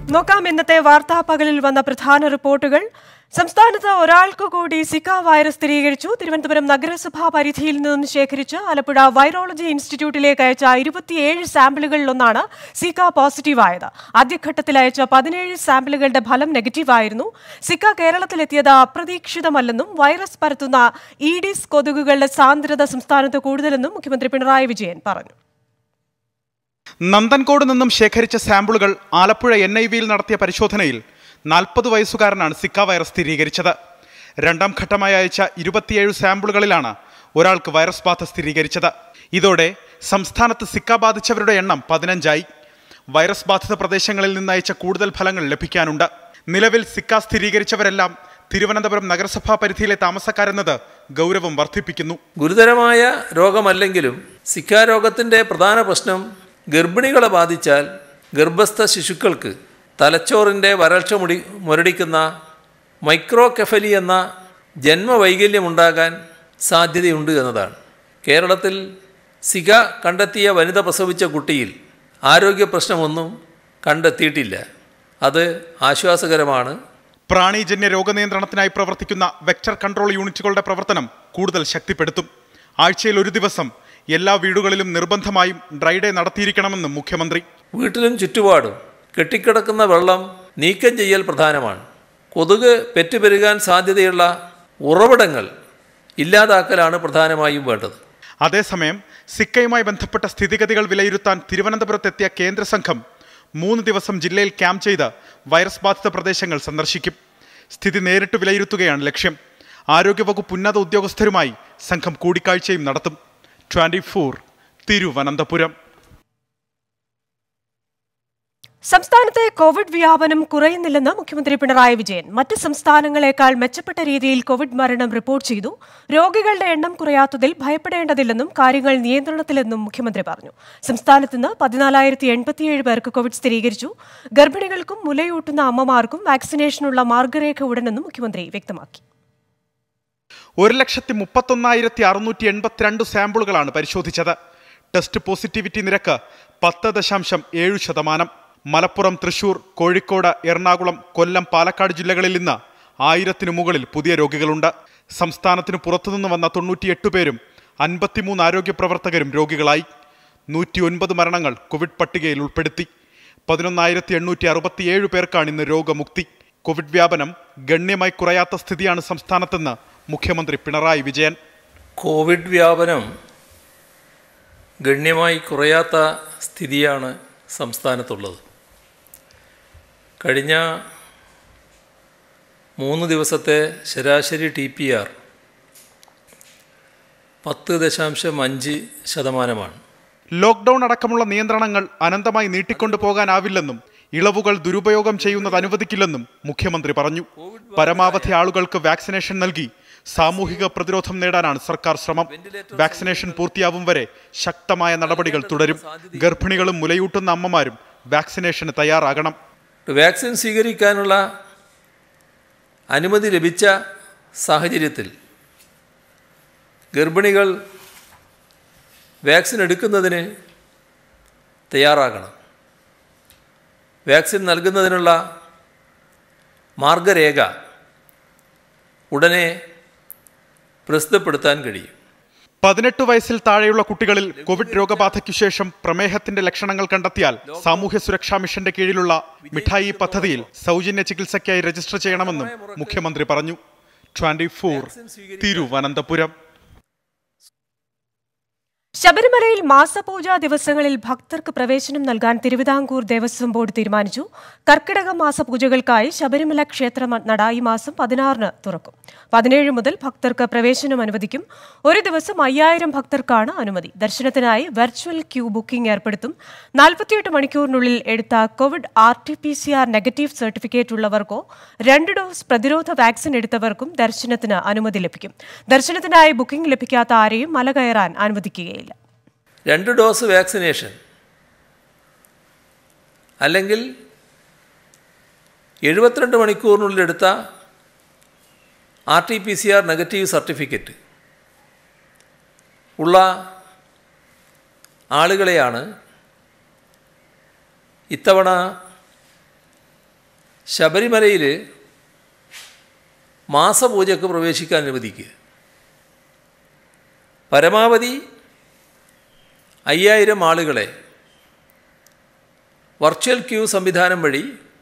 നോക്കാം ഇന്നത്തെ വാർത്താ പകലിൽ വന്ന പ്രധാന റിപ്പോർട്ടുകൾ സംസ്ഥാനത്ത് ഒരാൾക്ക് കൂടി സിക്ക വൈറസ് സ്ഥിരീകരിച്ചു തിരുവനന്തപുരം നഗരസഭാ പരിധിയിൽ നിന്നും ശേഖരിച്ച് ആലപ്പുഴ വൈറോളജി ഇൻസ്റ്റിറ്റ്യൂട്ടിലേക്ക് അയച്ച ഇരുപത്തിയേഴ് സാമ്പിളുകളിലൊന്നാണ് സിക്ക പോസിറ്റീവായത് ആദ്യഘട്ടത്തിൽ അയച്ച പതിനേഴ് സാമ്പിളുകളുടെ ഫലം നെഗറ്റീവായിരുന്നു സിക്ക കേരളത്തിലെത്തിയത് അപ്രതീക്ഷിതമല്ലെന്നും വൈറസ് പരത്തുന്ന ഈഡിസ് കൊതുകുകളുടെ സാന്ദ്രത സംസ്ഥാനത്ത് കൂടുതലെന്നും മുഖ്യമന്ത്രി പിണറായി വിജയൻ പറഞ്ഞു നന്ദൻകോട് നിന്നും ശേഖരിച്ച സാമ്പിളുകൾ ആലപ്പുഴ എൻ ഐ വിയിൽ നടത്തിയ പരിശോധനയിൽ നാൽപ്പത് വയസ്സുകാരനാണ് സിക്ക വൈറസ് സ്ഥിരീകരിച്ചത് രണ്ടാം ഘട്ടമായി അയച്ച ഇരുപത്തിയേഴ് സാമ്പിളുകളിലാണ് ഒരാൾക്ക് വൈറസ് ബാധ സ്ഥിരീകരിച്ചത് ഇതോടെ സംസ്ഥാനത്ത് സിക്ക ബാധിച്ചവരുടെ എണ്ണം പതിനഞ്ചായി വൈറസ് ബാധിത പ്രദേശങ്ങളിൽ നിന്ന് അയച്ച കൂടുതൽ ഫലങ്ങൾ ലഭിക്കാനുണ്ട് നിലവിൽ സിക്ക സ്ഥിരീകരിച്ചവരെല്ലാം തിരുവനന്തപുരം നഗരസഭാ പരിധിയിലെ താമസക്കാരെന്നത് ഗൗരവം വർദ്ധിപ്പിക്കുന്നു ഗുരുതരമായ രോഗമല്ലെങ്കിലും സിക്ക രോഗത്തിൻ്റെ പ്രധാന പ്രശ്നം ഗർഭിണികളെ ബാധിച്ചാൽ ഗർഭസ്ഥ ശിശുക്കൾക്ക് തലച്ചോറിൻ്റെ വരൾച്ച മുടി മുരടിക്കുന്ന മൈക്രോകെഫലി എന്ന ജന്മവൈകല്യമുണ്ടാകാൻ സാധ്യതയുണ്ട് എന്നതാണ് കേരളത്തിൽ സിക കണ്ടെത്തിയ വനിത പ്രസവിച്ച കുട്ടിയിൽ ആരോഗ്യ പ്രശ്നമൊന്നും കണ്ടെത്തിയിട്ടില്ല അത് ആശ്വാസകരമാണ് പ്രാണിജന്യ രോഗനിയന്ത്രണത്തിനായി പ്രവർത്തിക്കുന്ന വെക്ടർ കൺട്രോൾ യൂണിറ്റുകളുടെ പ്രവർത്തനം കൂടുതൽ ശക്തിപ്പെടുത്തും ആഴ്ചയിൽ ഒരു ദിവസം എല്ലാ വീടുകളിലും നിർബന്ധമായും ഡ്രൈ ഡേ നടത്തിയിരിക്കണമെന്നും മുഖ്യമന്ത്രി വീട്ടിലും ചുറ്റുപാടും കെട്ടിക്കിടക്കുന്ന വെള്ളം നീക്കം ചെയ്യൽ പ്രധാനമാണ് കൊതുക് പെറ്റുപെരുകാൻ സാധ്യതയുള്ള ഉറവിടങ്ങൾ ഇല്ലാതാക്കലാണ് പ്രധാനമായും വേണ്ടത് അതേസമയം സിക്കയുമായി ബന്ധപ്പെട്ട സ്ഥിതിഗതികൾ വിലയിരുത്താൻ തിരുവനന്തപുരത്തെത്തിയ കേന്ദ്ര സംഘം മൂന്ന് ദിവസം ജില്ലയിൽ ക്യാമ്പ് ചെയ്ത് വൈറസ് ബാധിത പ്രദേശങ്ങൾ സന്ദർശിക്കും സ്ഥിതി നേരിട്ട് വിലയിരുത്തുകയാണ് ലക്ഷ്യം ആരോഗ്യവകുപ്പ് ഉന്നത ഉദ്യോഗസ്ഥരുമായി സംഘം കൂടിക്കാഴ്ചയും നടത്തും ട്വന്റി ഫോർ തിരുവനന്തപുരം സംസ്ഥാനത്തെ കോവിഡ് വ്യാപനം കുറയുന്നില്ലെന്ന് മുഖ്യമന്ത്രി പിണറായി വിജയൻ മറ്റ് സംസ്ഥാനങ്ങളെക്കാൾ മെച്ചപ്പെട്ട രീതിയിൽ കോവിഡ് മരണം റിപ്പോർട്ട് ചെയ്തു രോഗികളുടെ എണ്ണം കുറയാത്തതിൽ ഭയപ്പെടേണ്ടതില്ലെന്നും കാര്യങ്ങൾ നിയന്ത്രണത്തിലെന്നും മുഖ്യമന്ത്രി പറഞ്ഞു സംസ്ഥാനത്ത് നിന്ന് പതിനാലായിരത്തി എൺപത്തിയേഴ് പേർക്ക് കോവിഡ് സ്ഥിരീകരിച്ചു ഗർഭിണികൾക്കും മുലയൂട്ടുന്ന അമ്മമാർക്കും വാക്സിനേഷനുള്ള മാർഗരേഖ ഉടനെന്നും മുഖ്യമന്ത്രി വ്യക്തമാക്കി ഒരു ലക്ഷത്തി മുപ്പത്തൊന്നായിരത്തി അറുന്നൂറ്റി എൺപത്തിരണ്ട് സാമ്പിളുകളാണ് പരിശോധിച്ചത് ടെസ്റ്റ് പോസിറ്റിവിറ്റി നിരക്ക് പത്ത് ദശാംശം ഏഴ് ശതമാനം മലപ്പുറം തൃശൂർ കോഴിക്കോട് എറണാകുളം കൊല്ലം പാലക്കാട് ജില്ലകളിൽ ഇന്ന് ആയിരത്തിനു മുകളിൽ പുതിയ രോഗികളുണ്ട് സംസ്ഥാനത്തിന് പുറത്തുനിന്ന് വന്ന തൊണ്ണൂറ്റിയെട്ട് പേരും അൻപത്തിമൂന്ന് ആരോഗ്യ പ്രവർത്തകരും രോഗികളായി നൂറ്റി ഒൻപത് മരണങ്ങൾ കോവിഡ് പട്ടികയിൽ ഉൾപ്പെടുത്തി പതിനൊന്നായിരത്തി എണ്ണൂറ്റി അറുപത്തിയേഴ് പേർക്കാണ് ഇന്ന് രോഗമുക്തി കോവിഡ് വ്യാപനം ഗണ്യമായി കുറയാത്ത സ്ഥിതിയാണ് സംസ്ഥാനത്തെന്ന് മുഖ്യമന്ത്രി പിണറായി വിജയൻ കോവിഡ് വ്യാപനം ഗണ്യമായി കുറയാത്ത സ്ഥിതിയാണ് സംസ്ഥാനത്തുള്ളത് കഴിഞ്ഞ മൂന്ന് ദിവസത്തെ ശരാശരി ടി പി ആർ പത്ത് ദശാംശം അഞ്ച് ശതമാനമാണ് ലോക്ക്ഡൌൺ അടക്കമുള്ള നിയന്ത്രണങ്ങൾ അനന്തമായി നീട്ടിക്കൊണ്ടു പോകാനാവില്ലെന്നും ഇളവുകൾ ദുരുപയോഗം ചെയ്യുന്നത് അനുവദിക്കില്ലെന്നും മുഖ്യമന്ത്രി പറഞ്ഞു പരമാവധി ആളുകൾക്ക് വാക്സിനേഷൻ നൽകി സാമൂഹിക പ്രതിരോധം നേടാനാണ് സർക്കാർ ശ്രമം വാക്സിനേഷൻ പൂർത്തിയാവും വരെ ശക്തമായ നടപടികൾ തുടരും ഗർഭിണികളും മുലയൂട്ടുന്ന അമ്മമാരും വാക്സിനേഷന് തയ്യാറാകണം വാക്സിൻ സ്വീകരിക്കാനുള്ള അനുമതി ലഭിച്ച സാഹചര്യത്തിൽ ഗർഭിണികൾ വാക്സിൻ എടുക്കുന്നതിന് തയ്യാറാകണം വാക്സിൻ നൽകുന്നതിനുള്ള മാർഗരേഖ ഉടനെ പ്രസിദ്ധപ്പെടുത്താൻ കഴിയും പതിനെട്ട് വയസ്സിൽ താഴെയുള്ള കുട്ടികളിൽ കോവിഡ് രോഗബാധയ്ക്കു ശേഷം പ്രമേഹത്തിന്റെ ലക്ഷണങ്ങൾ കണ്ടെത്തിയാൽ സാമൂഹ്യ സുരക്ഷാ മിഷന്റെ കീഴിലുള്ള മിഠായി പദ്ധതിയിൽ സൗജന്യ ചികിത്സയ്ക്കായി രജിസ്റ്റർ ചെയ്യണമെന്നും മുഖ്യമന്ത്രി പറഞ്ഞു ട്വന്റി ഫോർ തിരുവനന്തപുരം ശബരിമലയിൽ മാസപൂജാ ദിവസങ്ങളിൽ ഭക്തർക്ക് പ്രവേശനം നൽകാൻ തിരുവിതാംകൂർ ദേവസ്വം ബോർഡ് തീരുമാനിച്ചു കർക്കിടക മാസപൂജകൾക്കായി ശബരിമല ക്ഷേത്ര നട ഈ മാസം പതിനാറിന് തുറക്കും പതിനേഴ് മുതൽ ഭക്തർക്ക് പ്രവേശനം അനുവദിക്കും ഒരു ദിവസം അയ്യായിരം ഭക്തർക്കാണ് അനുമതി ദർശനത്തിനായി വെർച്വൽ ക്യൂ ബുക്കിംഗ് ഏർപ്പെടുത്തും നാൽപ്പത്തിയെട്ട് മണിക്കൂറിനുള്ളിൽ എടുത്ത covid R T P C R negative certificate ഉള്ളവർക്കോ രണ്ട് ഡോസ് പ്രതിരോധ വാക്സിൻ എടുത്തവർക്കും ദർശനത്തിന് അനുമതി ലഭിക്കും ദർശനത്തിനായി ബുക്കിംഗ് ലഭിക്കാത്ത ആരെയും മല കയറാൻ അനുവദിക്കുകയില്ല രണ്ട് ഡോസ് വാക്സിനേഷൻ അല്ലെങ്കിൽ എഴുപത്തിരണ്ട് മണിക്കൂറിനുള്ളിൽ എടുത്ത R T P C R negative certificate ഉള്ള ആളുകളെയാണ് ഇത്തവണ ശബരിമലയിൽ മാസപൂജയ്ക്ക് പ്രവേശിക്കാൻ അനുവദിക്കുക പരമാവധി അയ്യായിരം ആളുകളെ വർച്വൽ ക്യൂ സംവിധാനം വഴി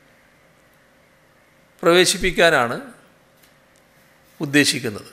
പ്രവേശിപ്പിക്കാനാണ് ഉദ്ദേശിക്കുന്നത്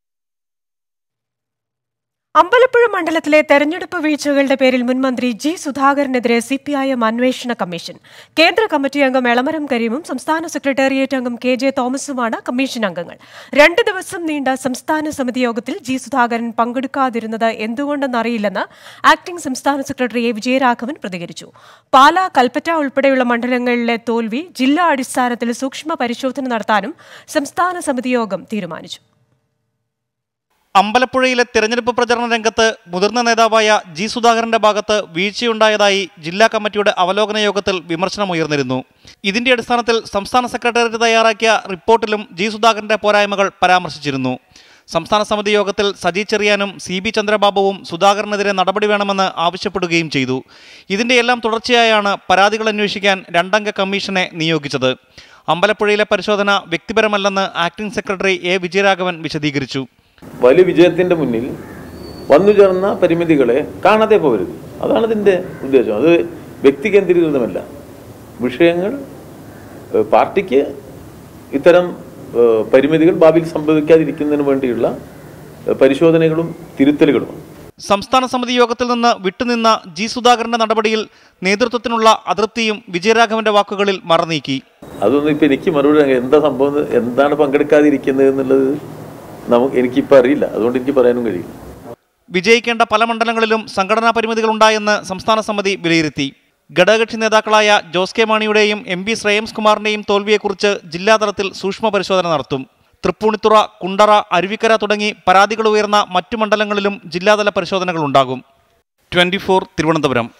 അമ്പലപ്പുഴ മണ്ഡലത്തിലെ തെരഞ്ഞെടുപ്പ് വീഴ്ചകളുടെ പേരിൽ മുൻമന്ത്രി ജി സുധാകരനെതിരെ സിപിഐഎം അന്വേഷണ കമ്മീഷൻ കേന്ദ്ര കമ്മിറ്റി അംഗം എളമരം കരീമും സംസ്ഥാന സെക്രട്ടേറിയറ്റ് അംഗം കെ ജെ തോമസുമാണ് കമ്മീഷൻ അംഗങ്ങൾ രണ്ട് ദിവസം നീണ്ട സംസ്ഥാന സമിതി യോഗത്തിൽ ജി സുധാകരൻ പങ്കെടുക്കാതിരുന്നത് എന്തുകൊണ്ടെന്നറിയില്ലെന്ന് ആക്ടിംഗ് സംസ്ഥാന സെക്രട്ടറി എ വിജയരാഘവൻ പ്രതികരിച്ചു പാലാ കൽപ്പറ്റ ഉൾപ്പെടെയുള്ള മണ്ഡലങ്ങളിലെ തോൽവി ജില്ലാ അടിസ്ഥാനത്തിൽ സൂക്ഷ്മ പരിശോധന നടത്താനും സംസ്ഥാന സമിതി യോഗം തീരുമാനിച്ചു അമ്പലപ്പുഴയിലെ തെരഞ്ഞെടുപ്പ് പ്രചരണ രംഗത്ത് മുതിർന്ന നേതാവായ ജി സുധാകരന്റെ ഭാഗത്ത് വീഴ്ചയുണ്ടായതായി ജില്ലാ കമ്മിറ്റിയുടെ അവലോകന യോഗത്തിൽ വിമർശനമുയർന്നിരുന്നു ഇതിന്റെ അടിസ്ഥാനത്തിൽ സംസ്ഥാന സെക്രട്ടേറിയറ്റ് തയ്യാറാക്കിയ റിപ്പോർട്ടിലും ജി സുധാകരന്റെ പോരായ്മകൾ പരാമർശിച്ചിരുന്നു സംസ്ഥാന സമിതി യോഗത്തിൽ സജി ചെറിയാനും സി ബി ചന്ദ്രബാബുവും സുധാകരനെതിരെ നടപടി വേണമെന്ന് ആവശ്യപ്പെടുകയും ചെയ്തു ഇതിന്റെ എല്ലാം തുടർച്ചയായാണ് പരാതികൾ അന്വേഷിക്കാൻ രണ്ടംഗ കമ്മീഷനെ നിയോഗിച്ചത് അമ്പലപ്പുഴയിലെ പരിശോധന വ്യക്തിപരമല്ലെന്ന് ആക്ടിംഗ് സെക്രട്ടറി എ വിജയരാഘവൻ വിശദീകരിച്ചു വലിയ വിജയത്തിൻ്റെ മുന്നിൽ വന്നു ചേർന്ന പരിമിതികളെ കാണാതെ പോകരുത് അതാണ് ഇതിൻ്റെ ഉദ്ദേശം അത് വ്യക്തി കേന്ദ്രീകൃതമല്ല വിഷയങ്ങൾ ഏഹ്, പാർട്ടിക്ക് ഇത്തരം ഏഹ്, പരിമിതികൾ ഭാവിയിൽ സംഭവിക്കാതിരിക്കുന്നതിന് വേണ്ടിയുള്ള ഏഹ്, പരിശോധനകളും തിരുത്തലുകളുമാണ് സംസ്ഥാന സമിതി യോഗത്തിൽ നിന്ന് വിട്ടുനിന്ന ജി സുധാകരന്റെ നടപടിയിൽ നേതൃത്വത്തിനുള്ള അതൃപ്തിയും വിജയരാഘവന്റെ വാക്കുകളിൽ മറനീക്കി അതൊന്നും ഇപ്പം എനിക്ക് മറുപടി പറയാൻ- എന്താ സംഭവം എന്ന് എന്താണ് പങ്കെടുക്കാതിരിക്കുന്നത് എന്നുള്ളത് നമുക്ക് എനിക്കിപ്പോൾ അറിയില്ല അതുകൊണ്ട് എനിക്ക് പറയാനും കഴിയില്ല വിജയിക്കേണ്ട പല മണ്ഡലങ്ങളിലും സംഘടനാ പരിമിതികളുണ്ടായെന്ന് സംസ്ഥാന സമിതി വിലയിരുത്തി ഘടകകക്ഷി നേതാക്കളായ ജോസ് കെ മാണിയുടെയും എം പി ശ്രേയംസ് കുമാറിന്റെയും തോൽവിയെക്കുറിച്ച് ജില്ലാതലത്തിൽ സൂക്ഷ്മ പരിശോധന നടത്തും തൃപ്പൂണിത്തുറ കുണ്ടറ അരുവിക്കര തുടങ്ങി പരാതികൾ ഉയർന്ന മറ്റു മണ്ഡലങ്ങളിലും ജില്ലാതല പരിശോധനകളുണ്ടാകും ട്വന്റി ഫോർ തിരുവനന്തപുരം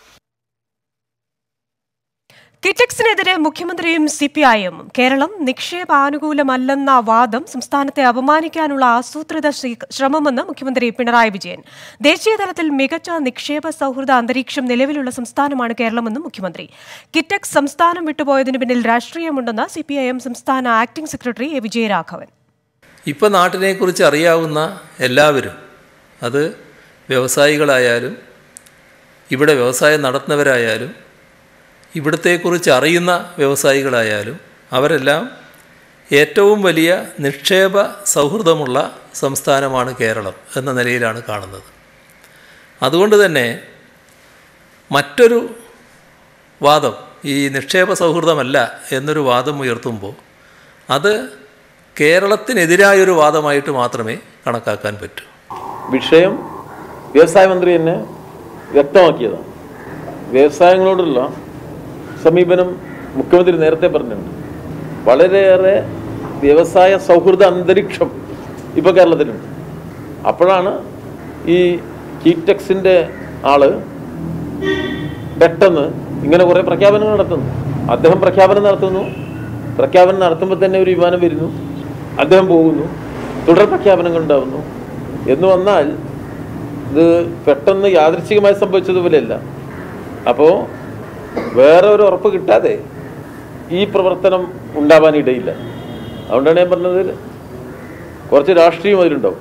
കിറ്റക്സിനെതിരെ മുഖ്യമന്ത്രിയും സിപിഐഎമ്മും കേരളം നിക്ഷേപാനുകൂലമല്ലെന്ന വാദം സംസ്ഥാനത്തെ അപമാനിക്കാനുള്ള ആസൂത്രിത ശ്രീ- ശ്രമമെന്ന് മുഖ്യമന്ത്രി പിണറായി വിജയൻ ദേശീയതലത്തിൽ മികച്ച നിക്ഷേപ സൗഹൃദ അന്തരീക്ഷം നിലവിലുള്ള സംസ്ഥാനമാണ് കേരളമെന്നും മുഖ്യമന്ത്രി കിറ്റക്സ് സംസ്ഥാനം വിട്ടുപോയതിനു പിന്നിൽ രാഷ്ട്രീയമുണ്ടെന്ന് സിപിഐഎം സംസ്ഥാന ആക്ടിംഗ് സെക്രട്ടറി എ വിജയരാഘവൻ ഇപ്പം നാട്ടിനെക്കുറിച്ച് അറിയാവുന്ന എല്ലാവരും അത് വ്യവസായികളായാലും ഇവിടെ വ്യവസായം നടത്തുന്നവരായാലും ഇവിടത്തെക്കുറിച്ച് അറിയുന്ന വ്യവസായികളായാലും അവരെല്ലാം ഏറ്റവും വലിയ നിക്ഷേപ സൗഹൃദമുള്ള സംസ്ഥാനമാണ് കേരളം എന്ന നിലയിലാണ് കാണുന്നത് അതുകൊണ്ട് തന്നെ മറ്റൊരു വാദം ഈ നിക്ഷേപ സൗഹൃദമല്ല എന്നൊരു വാദം ഉയർത്തുമ്പോൾ അത് കേരളത്തിനെതിരായൊരു വാദമായിട്ട് മാത്രമേ കണക്കാക്കാൻ പറ്റൂ വിഷയം വ്യവസായ മന്ത്രി തന്നെ വ്യക്തമാക്കിയതാണ് വ്യവസായങ്ങളോടുള്ള സമീപനം മുഖ്യമന്ത്രി നേരത്തെ പറഞ്ഞിട്ടുണ്ട് വളരെയേറെ വ്യവസായ സൗഹൃദ അന്തരീക്ഷം ഇപ്പോൾ കേരളത്തിലുണ്ട് അപ്പോഴാണ് ഈ കീറ്റക്സിൻ്റെ ആള് പെട്ടെന്ന് ഇങ്ങനെ കുറേ പ്രഖ്യാപനങ്ങൾ നടത്തുന്നു അദ്ദേഹം പ്രഖ്യാപനം നടത്തുന്നു പ്രഖ്യാപനം നടത്തുമ്പോൾ തന്നെ ഒരു വിമാനം വരുന്നു അദ്ദേഹം പോകുന്നു തുടർ പ്രഖ്യാപനങ്ങൾ ഉണ്ടാവുന്നു എന്ന് വന്നാൽ ഇത് പെട്ടെന്ന് യാദൃച്ഛികമായി സംഭവിച്ചതുപോലെയല്ല അപ്പോൾ വേറെ ഒരു ഉറപ്പ് കിട്ടാതെ ഈ പ്രവർത്തനം ഉണ്ടാവാൻ ഇടയില്ല അതുകൊണ്ടാണ് ഞാൻ പറഞ്ഞത് കുറച്ച് രാഷ്ട്രീയം അതിലുണ്ടാവും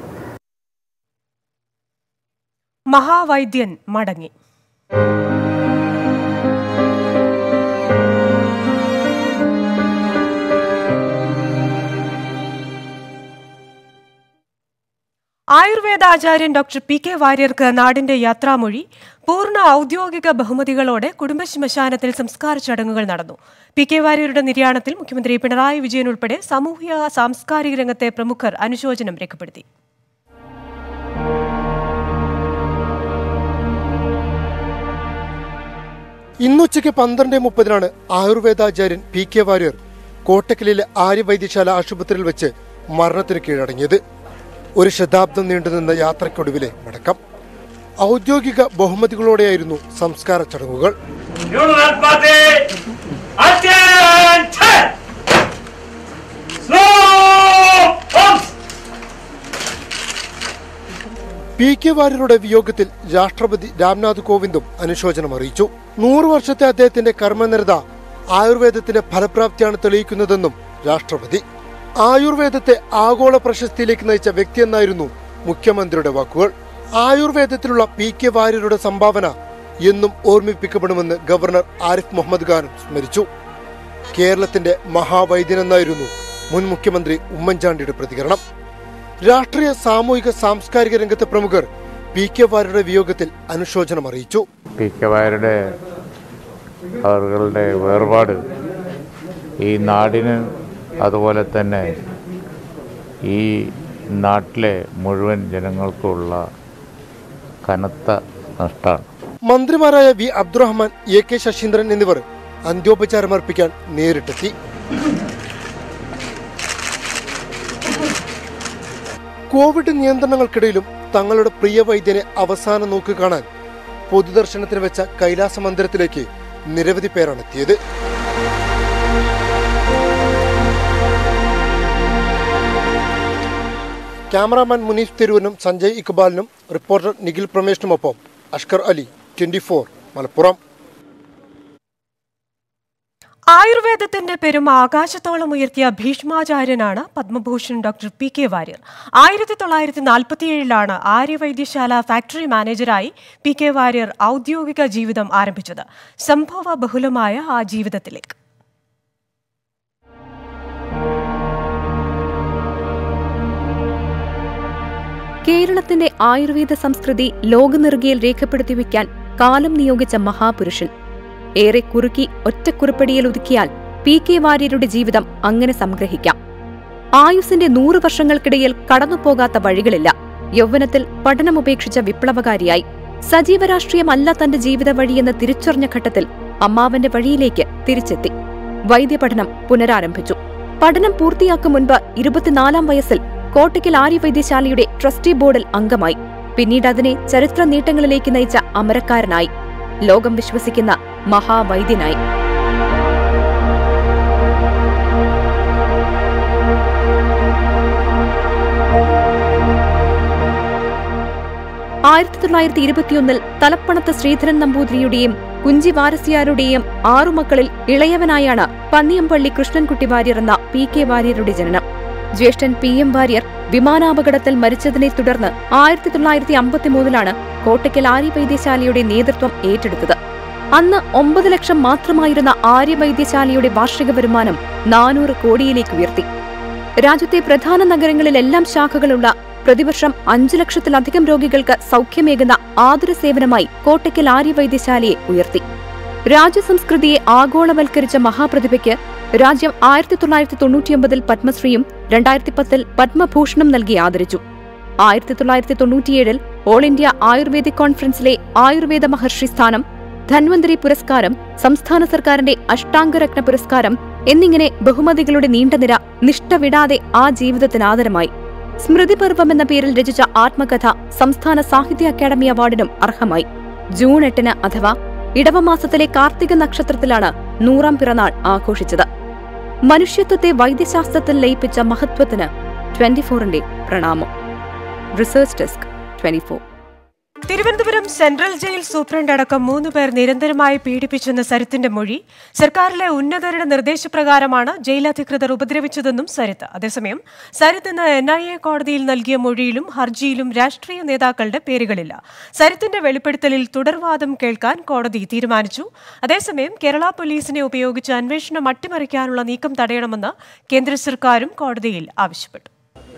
മഹാവൈദ്യൻ മടങ്ങി ആയുർവേദാചാര്യൻ ഡോക്ടർ പി കെ വാര്യർക്ക് നാടിന്റെ യാത്രാമൊഴി പൂർണ്ണ ഔദ്യോഗിക ബഹുമതികളോടെ കുടുംബ ശ്മശാനത്തിൽ സംസ്കാര ചടങ്ങുകൾ നടന്നു പി കെ വാര്യരുടെ നിര്യാണത്തിൽ മുഖ്യമന്ത്രി പിണറായി വിജയൻ ഉൾപ്പെടെ സാമൂഹ്യ സാംസ്കാരിക രംഗത്തെ പ്രമുഖർ അനുശോചനം രേഖപ്പെടുത്തി ഇന്നുച്ചയ്ക്ക് പന്ത്രണ്ട് മുപ്പതിനാണ് ആയുർവേദാചാര്യൻ പി കെ വാര്യർ കോട്ടക്കലിലെ ആര്യവൈദ്യശാല ആശുപത്രിയിൽ വെച്ച് മരണത്തിന് കീഴടങ്ങിയത് ഒരു ശതാബ്ദം നീണ്ടുനിന്ന യാത്രയ്ക്കൊടുവിലെ മടക്കം ഔദ്യോഗിക ബഹുമതികളോടെയായിരുന്നു സംസ്കാര ചടങ്ങുകൾ Funeral party! Attention! Slow! Pumps! P K വാര്യരുടെ വിയോഗത്തിൽ രാഷ്ട്രപതി രാംനാഥ് കോവിന്ദും അനുശോചനം അറിയിച്ചു നൂറു വർഷത്തെ അദ്ദേഹത്തിന്റെ കർമ്മനിരത ആയുർവേദത്തിന്റെ ഫലപ്രാപ്തിയാണ് തെളിയിക്കുന്നതെന്നും രാഷ്ട്രപതി ആയുർവേദത്തെ ആഗോള പ്രശസ്തിയിലേക്ക് നയിച്ച വ്യക്തിയെന്നായിരുന്നു മുഖ്യമന്ത്രിയുടെ വാക്കുകൾ ആയുർവേദത്തിലുള്ള പി കെ വാര്യരുടെ സംഭാവന എന്നും ഓർമ്മിപ്പിക്കപ്പെടുമെന്ന് ഗവർണർ ആരിഫ് മുഹമ്മദ് ഖാനും സ്മരിച്ചു കേരളത്തിന്റെ മഹാവൈദ്യനെന്നായിരുന്നു മുൻ മുഖ്യമന്ത്രി ഉമ്മൻചാണ്ടിയുടെ പ്രതികരണം രാഷ്ട്രീയ സാമൂഹിക സാംസ്കാരിക രംഗത്തെ പ്രമുഖർ പി കെ വാര്യരുടെ വിയോഗത്തിൽ അനുശോചനം അറിയിച്ചു പി കെ വായരുടെ അവരുടെ വേർപാട് ഈ നാടിന് അതുപോലെ തന്നെ ഈ നാട്ടിലെ മുഴുവൻ ജനങ്ങൾക്കുള്ള കനത്ത നഷ്ടമാണ് മന്ത്രിമാരായ V Abdurahman A K Saseendran എന്നിവർ അന്ത്യോപചാരം അർപ്പിക്കാൻ നേരിട്ടെത്തി കോവിഡ് നിയന്ത്രണങ്ങൾക്കിടയിലും തങ്ങളുടെ പ്രിയ വൈദ്യനെ അവസാന നോക്ക് കാണാൻ പൊതുദർശനത്തിന് വെച്ച കൈലാസ മന്ദിരത്തിലേക്ക് നിരവധി പേരാണ് എത്തിയത് ക്യാമറാമാൻ മുനീഫ് തിരുവനും സഞ്ജയ് ഇക്ബാലിനും റിപ്പോർട്ടർ നിഖിൽ പ്രമേഷിനുമൊപ്പം അഷ്കർ അലി ട്വന്റി മലപ്പുറം ആയുർവേദത്തിന്റെ പെരുമ ആകാശത്തോളം ഉയർത്തിയ ഭീഷ്മാചാര്യനാണ് Padma Bhushan doctor P K Warrier ആയിരത്തി തൊള്ളായിരത്തി നാൽപ്പത്തിയേഴിലാണ് ആര്യവൈദ്യശാല ഫാക്ടറി മാനേജരായി പി കെ വാര്യർ ഔദ്യോഗിക ജീവിതം ആരംഭിച്ചത് സംഭവ ബഹുലമായ ആ ജീവിതത്തിലേക്ക് കേരളത്തിന്റെ ആയുർവേദ സംസ്കൃതി ലോകനെറുകയിൽ രേഖപ്പെടുത്തി വയ്ക്കാൻ കാലം നിയോഗിച്ച മഹാപുരുഷൻ ഏറെ കുറുക്കി ഒറ്റക്കുറിപ്പടിയിൽ ഒതുക്കിയാൽ പി കെ വാര്യരുടെ ജീവിതം അങ്ങനെ സംഗ്രഹിക്കാം ആയുസിന്റെ നൂറ് വർഷങ്ങൾക്കിടയിൽ കടന്നുപോകാത്ത വഴികളില്ല യൗവനത്തിൽ പഠനമുപേക്ഷിച്ച വിപ്ലവകാരിയായി സജീവ രാഷ്ട്രീയമല്ല തന്റെ ജീവിത വഴിയെന്ന് തിരിച്ചറിഞ്ഞ ഘട്ടത്തിൽ അമ്മാവന്റെ വഴിയിലേക്ക് തിരിച്ചെത്തി വൈദ്യപഠനം പുനരാരംഭിച്ചു പഠനം പൂർത്തിയാക്കും മുൻപ് ഇരുപത്തിനാലാം വയസ്സിൽ കോട്ടയ്ക്കൽ ആര്യവൈദ്യശാലയുടെ ട്രസ്റ്റി ബോർഡിൽ അംഗമായി പിന്നീട് അതിനെ ചരിത്ര നേട്ടങ്ങളിലേക്ക് നയിച്ച അമരക്കാരനായി ലോകം വിശ്വസിക്കുന്ന മഹാവൈദ്യനായി ആയിരത്തി തൊള്ളായിരത്തി ഇരുപത്തിയൊന്നിൽ തലപ്പണത്ത് ശ്രീധരൻ നമ്പൂതിരിയുടെയും കുഞ്ചി വാരസ്യാരുടെയും ആറു മക്കളിൽ ഇളയവനായാണ് പന്നിയമ്പള്ളി കൃഷ്ണൻകുട്ടി വാര്യർ എന്ന പി കെ വാര്യരുടെ ജനനം ജ്യേഷ്ഠൻ പി എം വാര്യർ വിമാനാപകടത്തിൽ മരിച്ചതിനെ തുടർന്ന് ആയിരത്തി തൊള്ളായിരത്തി അമ്പത്തിമൂന്നിലാണ് കോട്ടയ്ക്കൽ ആര്യവൈദ്യശാലയുടെ നേതൃത്വം ഏറ്റെടുത്തത് അന്ന് ഒമ്പത് ലക്ഷം മാത്രമായിരുന്ന ആര്യവൈദ്യശാലയുടെ വാർഷിക വരുമാനം നാനൂറ് കോടിയിലേക്ക് ഉയർത്തി രാജ്യത്തെ പ്രധാന നഗരങ്ങളിലെല്ലാം ശാഖകളുള്ള പ്രതിവർഷം അഞ്ചു ലക്ഷത്തിലധികം രോഗികൾക്ക് സൗഖ്യമേകുന്ന ആതുര സേവനമായി കോട്ടയ്ക്കൽ ആര്യവൈദ്യശാലയെ ഉയർത്തി രാജ്യസംസ്കൃതിയെ ആഗോളവൽക്കരിച്ച മഹാപ്രതിഭയ്ക്ക് രാജ്യം ആയിരത്തി തൊള്ളായിരത്തി തൊണ്ണൂറ്റിയൊമ്പതിൽ പത്മശ്രീയും രണ്ടായിരത്തി പത്തിൽ പത്മഭൂഷണും നൽകി ആദരിച്ചു ആയിരത്തി തൊള്ളായിരത്തി തൊണ്ണൂറ്റിയേഴിൽ ഓൾ ഇന്ത്യ ആയുർവേദിക് കോൺഫറൻസിലെ ആയുർവേദ മഹർഷി സ്ഥാനം ധന്വന്തരി പുരസ്കാരം സംസ്ഥാന സർക്കാരിന്റെ അഷ്ടാംഗരത്ന പുരസ്കാരം എന്നിങ്ങനെ ബഹുമതികളുടെ നീണ്ട നിര നിഷ്ഠ വിടാതെ ആ ജീവിതത്തിന് ആദരമായി സ്മൃതിപർവം എന്ന പേരിൽ രചിച്ച ആത്മകഥ സംസ്ഥാന സാഹിത്യ അക്കാദമി അവാർഡിനും അർഹമായി ജൂൺ എട്ടിന് അഥവാ ഇടവമാസത്തിലെ കാർത്തിക നക്ഷത്രത്തിലാണ് നൂറാം പിറന്നാൾ ആഘോഷിച്ചത് മനുഷ്യത്വത്തെ വൈദ്യശാസ്ത്രത്തിൽ ലയിപ്പിച്ച മഹത്വത്തിന് ട്വന്റി ഫോറിന്റെ പ്രണാമം research desk twenty four Thiruvananthapuram central jail superintendent അടക്കം മൂന്ന് പേർ നിരന്തരമായി പീഡിപ്പിച്ചെന്ന സരിത്തിന്റെ മൊഴി സർക്കാരിലെ ഉന്നതരുടെ നിർദ്ദേശപ്രകാരമാണ് ജയിൽ അധികൃതർ ഉപദ്രവിച്ചതെന്നും സരിത്ത് അതേസമയം സരിത്ത് ഇന്ന് എൻ ഐ എ കോടതിയിൽ നൽകിയ മൊഴിയിലും ഹർജിയിലും രാഷ്ട്രീയ നേതാക്കളുടെ പേരുകളില്ല സരിത്തിന്റെ വെളിപ്പെടുത്തലിൽ തുടർവാദം കേൾക്കാൻ കോടതി തീരുമാനിച്ചു അതേസമയം കേരള പോലീസിനെ ഉപയോഗിച്ച് അന്വേഷണം അട്ടിമറിക്കാനുള്ള നീക്കം തടയണമെന്ന് കേന്ദ്ര സർക്കാരും കോടതിയിൽ ആവശ്യപ്പെട്ടു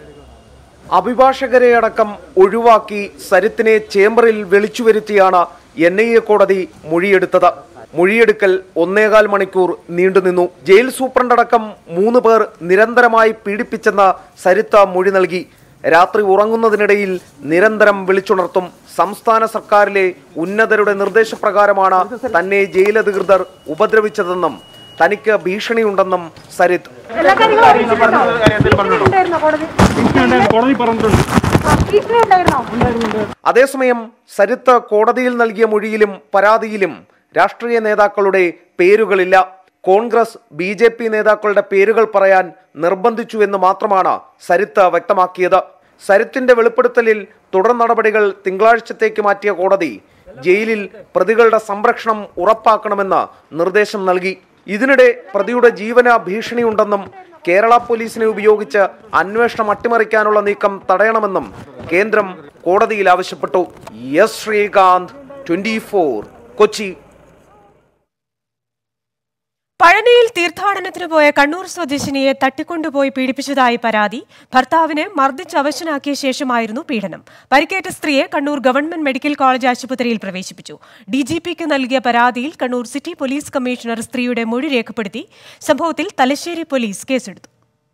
അഭിഭാഷകരെ അടക്കം ഒഴിവാക്കി സരിത്തിനെ ചേംബറിൽ വിളിച്ചു വരുത്തിയാണ് എൻ ഐ എ കോടതി മൊഴിയെടുത്തത് മൊഴിയെടുക്കൽ ഒന്നേകാൽ മണിക്കൂർ നീണ്ടുനിന്നു ജയിൽ സൂപ്രണ്ടടക്കം മൂന്ന് പേർ നിരന്തരമായി പീഡിപ്പിച്ചെന്ന് സരിത്ത മൊഴി നൽകി രാത്രി ഉറങ്ങുന്നതിനിടയിൽ നിരന്തരം വിളിച്ചുണർത്തും സംസ്ഥാന സർക്കാരിലെ ഉന്നതരുടെ നിർദ്ദേശപ്രകാരമാണ് തന്നെ ജയിലധികൃതർ ഉപദ്രവിച്ചതെന്നും തനിക്ക് ഭീഷണിയുണ്ടെന്നും സരിത്ത് അതേസമയം സരിത്ത് കോടതിയിൽ നൽകിയ മൊഴിയിലും പരാതിയിലും രാഷ്ട്രീയ നേതാക്കളുടെ പേരുകളില്ല കോൺഗ്രസ് ബി ജെ പി നേതാക്കളുടെ പേരുകൾ പറയാൻ നിർബന്ധിച്ചു എന്ന് മാത്രമാണ് സരിത്ത് വ്യക്തമാക്കിയത് സരിത്തിന്റെ വെളിപ്പെടുത്തലിൽ തുടർ നടപടികൾ തിങ്കളാഴ്ചത്തേക്ക് മാറ്റിയ കോടതി ജയിലിൽ പ്രതികളുടെ സംരക്ഷണം ഉറപ്പാക്കണമെന്ന് നിർദ്ദേശം നൽകി ഇതിനിടെ പ്രതിയുടെ ജീവന ഭീഷണിയുണ്ടെന്നും കേരള പോലീസിനെ ഉപയോഗിച്ച് അന്വേഷണം അട്ടിമറിക്കാനുള്ള നീക്കം തടയണമെന്നും കേന്ദ്രം കോടതിയിൽ ആവശ്യപ്പെട്ടു എസ് ശ്രീകാന്ത് ട്വന്റി കൊച്ചി പഴനിയിൽ തീർത്ഥാടനത്തിന് പോയ കണ്ണൂർ സ്വദേശിനിയെ തട്ടിക്കൊണ്ടുപോയി പീഡിപ്പിച്ചതായി പരാതി ഭർത്താവിനെ മർദ്ദിച്ച് അവശനാക്കിയ ശേഷമായിരുന്നു പീഡനം പരിക്കേറ്റ സ്ത്രീയെ കണ്ണൂർ ഗവൺമെന്റ് മെഡിക്കൽ കോളേജ് ആശുപത്രിയിൽ പ്രവേശിപ്പിച്ചു ഡിജിപിക്ക് നൽകിയ പരാതിയിൽ കണ്ണൂർ സിറ്റി പോലീസ് കമ്മീഷണർ സ്ത്രീയുടെ മൊഴി രേഖപ്പെടുത്തി സംഭവത്തിൽ തലശ്ശേരി പോലീസ് കേസെടുത്തു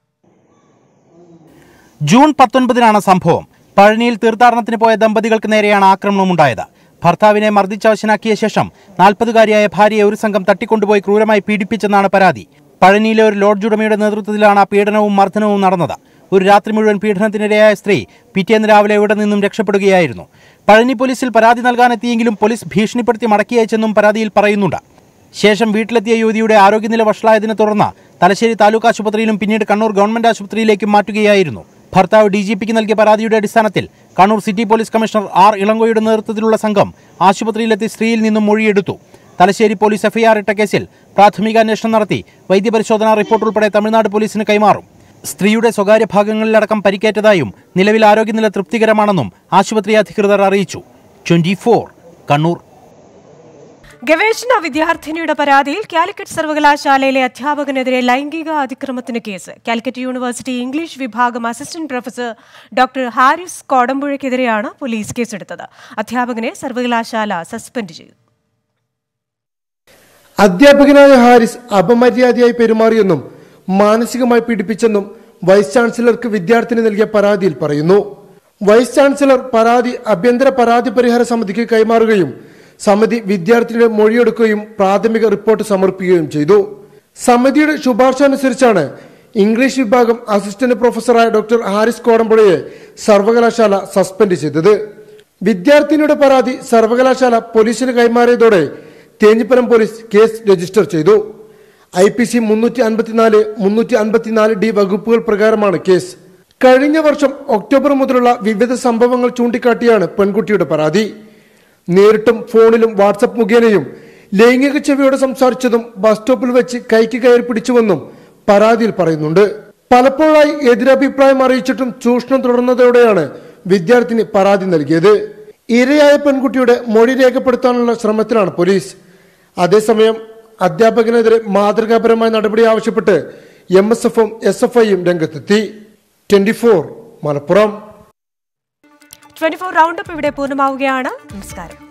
ജൂൺ പത്തൊൻപതിനാണ് സംഭവം പഴനിയിൽ തീർത്ഥാടനത്തിന് പോയ ദമ്പതികൾക്ക് നേരെയാണ് ആക്രമണമുണ്ടായത് ഭർത്താവിനെ മർദ്ദിച്ചവശനാക്കിയ ശേഷം നാൽപ്പതുകാരിയായ ഭാര്യയെ ഒരു സംഘം തട്ടിക്കൊണ്ടുപോയി ക്രൂരമായി പീഡിപ്പിച്ചെന്നാണ് പരാതി പഴനിയിലെ ഒരു ലോഡ്ജ് ഉടമയുടെ നേതൃത്വത്തിലാണ് പീഡനവും മർദ്ദനവും നടന്നത് ഒരു രാത്രി മുഴുവൻ പീഡനത്തിനിരയായ സ്ത്രീ പിറ്റേന്ന് രാവിലെ ഇവിടെ നിന്നും രക്ഷപ്പെടുകയായിരുന്നു പഴനി പോലീസിൽ പരാതി നൽകാനെത്തിയെങ്കിലും പോലീസ് ഭീഷണിപ്പെടുത്തി മടക്കി അയച്ചെന്നും പരാതിയിൽ പറയുന്നുണ്ട് ശേഷം വീട്ടിലെത്തിയ യുവതിയുടെ ആരോഗ്യനില വഷളായതിനെ തുടർന്ന് തലശ്ശേരി താലൂക്ക് ആശുപത്രിയിലും പിന്നീട് കണ്ണൂർ ഗവൺമെന്റ് ആശുപത്രിയിലേക്കും മാറ്റുകയായിരുന്നു ഭർത്താവ് ഡി ജി പിക്ക് നൽകിയ പരാതിയുടെ അടിസ്ഥാനത്തിൽ Kannur city police commissioner R ഇളങ്കോയുടെ നേതൃത്വത്തിലുള്ള സംഘം ആശുപത്രിയിലെത്തി സ്ത്രീയിൽ നിന്നും മൊഴിയെടുത്തു തലശ്ശേരി പോലീസ് എഫ്ഐആർ ഇട്ട കേസിൽ പ്രാഥമിക അന്വേഷണം നടത്തി വൈദ്യപരിശോധനാ റിപ്പോർട്ട് ഉൾപ്പെടെ തമിഴ്നാട് പോലീസിന് കൈമാറും സ്ത്രീയുടെ സ്വകാര്യ ഭാഗങ്ങളിലടക്കം പരിക്കേറ്റതായും നിലവിൽ ആരോഗ്യനില തൃപ്തികരമാണെന്നും ആശുപത്രി അധികൃതർ അറിയിച്ചു ട്വന്റി കണ്ണൂർ ഗവേഷണ വിദ്യാർത്ഥിനിയുടെ പരാതിയിൽ കാലിക്കറ്റ് സർവകലാശാലയിലെ അധ്യാപകനെതിരെ ലൈംഗിക അതിക്രമത്തിന് കേസ് കാലിക്കറ്റ് യൂണിവേഴ്സിറ്റി ഇംഗ്ലീഷ് വിഭാഗം അസിസ്റ്റന്റ് പ്രൊഫസർ ഡോക്ടർ ഹാരിസ് കോടമ്പുഴയ്ക്കെതിരെയാണ് പോലീസ് കേസെടുത്തത് അധ്യാപകനെ സർവകലാശാല സസ്പെൻഡ് ചെയ്തു അധ്യാപകനായ ഹാരിസ് അപമര്യാദയായി പെരുമാറിയെന്നും മാനസികമായി പീഡിപ്പിച്ചെന്നും വൈസ് ചാൻസലർക്ക് വിദ്യാർത്ഥിനി നൽകിയ പരാതിയിൽ പറയുന്നു വൈസ് ചാൻസലർ പരാതി ആഭ്യന്തര പരാതി പരിഹാര സമിതിക്ക് കൈമാറുകയും സമിതി വിദ്യാർത്ഥിനിയുടെ മൊഴിയെടുക്കുകയും പ്രാഥമിക റിപ്പോർട്ട് സമർപ്പിക്കുകയും ചെയ്തു സമിതിയുടെ ശുപാർശ അനുസരിച്ചാണ് ഇംഗ്ലീഷ് വിഭാഗം അസിസ്റ്റന്റ് പ്രൊഫസറായ ഡോക്ടർ ഹാരിസ് കോടമ്പുഴയെ സർവകലാശാല സസ്പെൻഡ് ചെയ്തത് വിദ്യാർത്ഥിനിയുടെ പരാതി സർവകലാശാല പോലീസിന് കൈമാറിയതോടെ തേഞ്ഞിപ്പലം പോലീസ് കേസ് രജിസ്റ്റർ ചെയ്തു ഐ പി സി മുന്നൂറ്റി അൻപത്തിനാല് മുന്നൂറ്റി അൻപത്തിനാല് ഡി വകുപ്പുകൾ പ്രകാരമാണ് കേസ് കഴിഞ്ഞ വർഷം ഒക്ടോബർ മുതലുള്ള വിവിധ സംഭവങ്ങൾ ചൂണ്ടിക്കാട്ടിയാണ് പെൺകുട്ടിയുടെ പരാതി നേരിട്ടും ഫോണിലും വാട്സപ്പ് മുഖേനയും ലൈംഗിക ചെവിയോട് സംസാരിച്ചതും ബസ് സ്റ്റോപ്പിൽ വെച്ച് കൈക്ക് കയറി പിടിച്ചുവെന്നും പരാതിയിൽ പറയുന്നുണ്ട് പലപ്പോഴായി എതിരഭിപ്രായം അറിയിച്ചിട്ടും ചൂഷണം തുടർന്നതോടെയാണ് വിദ്യാർത്ഥിനി പരാതി നൽകിയത് ഇരയായ പെൺകുട്ടിയുടെ മൊഴി രേഖപ്പെടുത്താനുള്ള ശ്രമത്തിലാണ് പോലീസ് അതേസമയം അധ്യാപകനെതിരെ മാതൃകാപരമായ നടപടി ആവശ്യപ്പെട്ട് എം എസ് എഫും എസ് എഫ് ഐയും രംഗത്തെത്തി twenty four Malappuram twenty four roundup ഇവിടെ പൂർണ്ണമാവുകയാണ് നമസ്കാരം